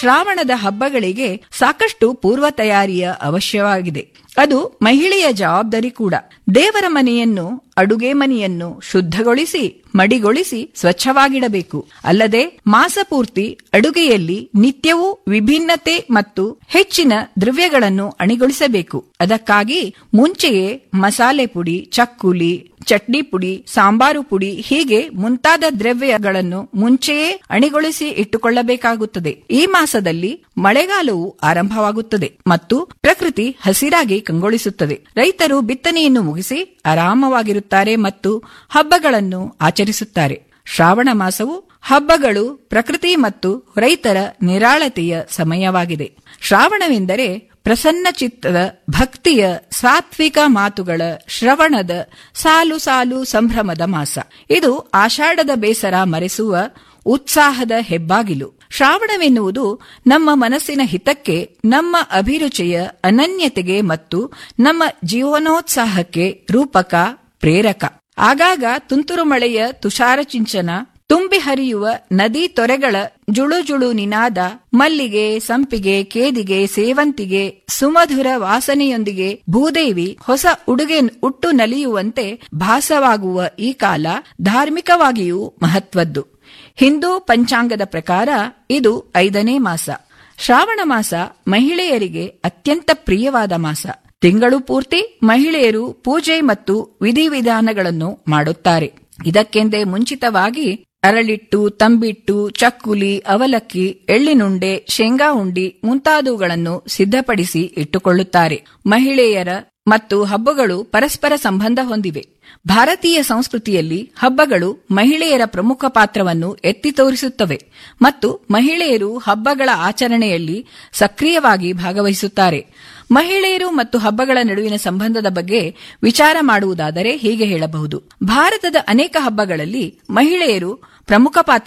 ಶ್ರಾವಣದ ಹಬ್ಬಗಳಿಗೆ ಸಾಕಷ್ಟು ಪೂರ್ವ ತಯಾರಿಯ ಅವಶ್ಯವಾಗಿದೆ ಅದು ಮಹಿಳೆಯ ಜವಾಬ್ದಾರಿ ಕೂಡ ದೇವರ ಮನೆಯನ್ನು ಅಡುಗೆ ಮನೆಯನ್ನು ಶುದ್ಧಗೊಳಿಸಿ ಮಡಿಗೊಳಿಸಿ ಸ್ವಚ್ಛವಾಗಿಡಬೇಕು ಅಲ್ಲದೆ ಮಾಸಪೂರ್ತಿ ಅಡುಗೆಯಲ್ಲಿ ನಿತ್ಯವೂ ವಿಭಿನ್ನತೆ ಮತ್ತು ಹೆಚ್ಚಿನ ದ್ರವ್ಯಗಳನ್ನು ಅಣಿಗೊಳಿಸಬೇಕು ಅದಕ್ಕಾಗಿ ಮುಂಚೆಯೇ ಮಸಾಲೆ ಪುಡಿ ಚಕ್ಕುಲಿ ಚಟ್ನಿ ಪುಡಿ ಸಾಂಬಾರು ಪುಡಿ ಹೀಗೆ ಮುಂತಾದ ದ್ರವ್ಯಗಳನ್ನು ಮುಂಚೆಯೇ ಅಣಿಗೊಳಿಸಿ ಇಟ್ಟುಕೊಳ್ಳಬೇಕಾಗುತ್ತದೆ ಈ ಮಾಸದಲ್ಲಿ ಮಳೆಗಾಲವು ಆರಂಭವಾಗುತ್ತದೆ ಮತ್ತು ಪ್ರಕೃತಿ ಹಸಿರಾಗಿ ಕಂಗೊಳಿಸುತ್ತದೆ ರೈತರು ಬಿತ್ತನೆಯನ್ನು ಮುಗಿಸಿ ಆರಾಮವಾಗಿರುತ್ತಾರೆ ಮತ್ತು ಹಬ್ಬಗಳನ್ನು ಆಚರಿಸುತ್ತಾರೆ ಶ್ರಾವಣ ಮಾಸವು ಹಬ್ಬಗಳು ಪ್ರಕೃತಿ ಮತ್ತು ರೈತರ ನಿರಾಳತೆಯ ಸಮಯವಾಗಿದೆ ಶ್ರಾವಣವೆಂದರೆ ಪ್ರಸನ್ನ ಚಿತ್ತದ ಭಕ್ತಿಯ ಸಾತ್ವಿಕ ಮಾತುಗಳ ಶ್ರವಣದ ಸಾಲು ಸಾಲು ಸಂಭ್ರಮದ ಮಾಸ ಇದು ಆಷಾಢದ ಬೇಸರ ಮರೆಸುವ ಉತ್ಸಾಹದ ಹೆಬ್ಬಾಗಿಲು ಶ್ರಾವಣವೆನ್ನುವುದು ನಮ್ಮ ಮನಸ್ಸಿನ ಹಿತಕ್ಕೆ ನಮ್ಮ ಅಭಿರುಚಿಯ ಅನನ್ಯತೆಗೆ ಮತ್ತು ನಮ್ಮ ಜೀವನೋತ್ಸಾಹಕ್ಕೆ ರೂಪಕ ಪ್ರೇರಕ ಆಗಾಗ ತುಂತುರು ಮಳೆಯ ತುಷಾರ ಚಿಂಚನ ತುಂಬಿ ಹರಿಯುವ ನದಿ ತೊರೆಗಳ ಜುಳು ಜುಳು ನಿನಾದ ಮಲ್ಲಿಗೆ ಸಂಪಿಗೆ ಕೇದಿಗೆ ಸೇವಂತಿಗೆ ಸುಮಧುರ ವಾಸನೆಯೊಂದಿಗೆ ಭೂದೇವಿ ಹೊಸ ಉಡುಗೆ ಉಟ್ಟು ನಲಿಯುವಂತೆ ಭಾಸವಾಗುವ ಈ ಕಾಲ ಧಾರ್ಮಿಕವಾಗಿಯೂ ಮಹತ್ವದ್ದು ಹಿಂದೂ ಪಂಚಾಂಗದ ಪ್ರಕಾರ ಇದು ಐದನೇ ಮಾಸ ಶ್ರಾವಣ ಮಾಸ ಮಹಿಳೆಯರಿಗೆ ಅತ್ಯಂತ ಪ್ರಿಯವಾದ ಮಾಸ ತಿಂಗಳು ಪೂರ್ತಿ ಮಹಿಳೆಯರು ಪೂಜೆ ಮತ್ತು ವಿಧಿವಿಧಾನಗಳನ್ನು ಮಾಡುತ್ತಾರೆ ಇದಕ್ಕೆಂದೇ ಮುಂಚಿತವಾಗಿ ಅರಳಿಟ್ಟು ತಂಬಿಟ್ಟು ಚಕ್ಕುಲಿ ಅವಲಕ್ಕಿ ಎಳ್ಳಿನುಂಡೆ ಶೇಂಗಾ ಉಂಡಿ ಮುಂತಾದವುಗಳನ್ನು ಸಿದ್ಧಪಡಿಸಿ ಇಟ್ಟುಕೊಳ್ಳುತ್ತಾರೆ ಮಹಿಳೆಯರ ಮತ್ತು ಹಬ್ಬಗಳು ಪರಸ್ಪರ ಸಂಬಂಧ ಹೊಂದಿವೆ ಭಾರತೀಯ ಸಂಸ್ಕೃತಿಯಲ್ಲಿ ಹಬ್ಬಗಳು ಮಹಿಳೆಯರ ಪ್ರಮುಖ ಪಾತ್ರವನ್ನು ಎತ್ತಿ ತೋರಿಸುತ್ತವೆ ಮತ್ತು ಮಹಿಳೆಯರು ಹಬ್ಬಗಳ ಆಚರಣೆಯಲ್ಲಿ ಸಕ್ರಿಯವಾಗಿ ಭಾಗವಹಿಸುತ್ತಾರೆ ಮಹಿಳೆಯರು ಮತ್ತು ಹಬ್ಬಗಳ ನಡುವಿನ ಸಂಬಂಧದ ಬಗ್ಗೆ ವಿಚಾರ ಮಾಡುವುದಾದರೆ ಹೀಗೆ ಹೇಳಬಹುದು ಭಾರತದ ಅನೇಕ ಹಬ್ಬಗಳಲ್ಲಿ ಮಹಿಳೆಯರು ಪ್ರಮುಖ ಪಾತ್ರ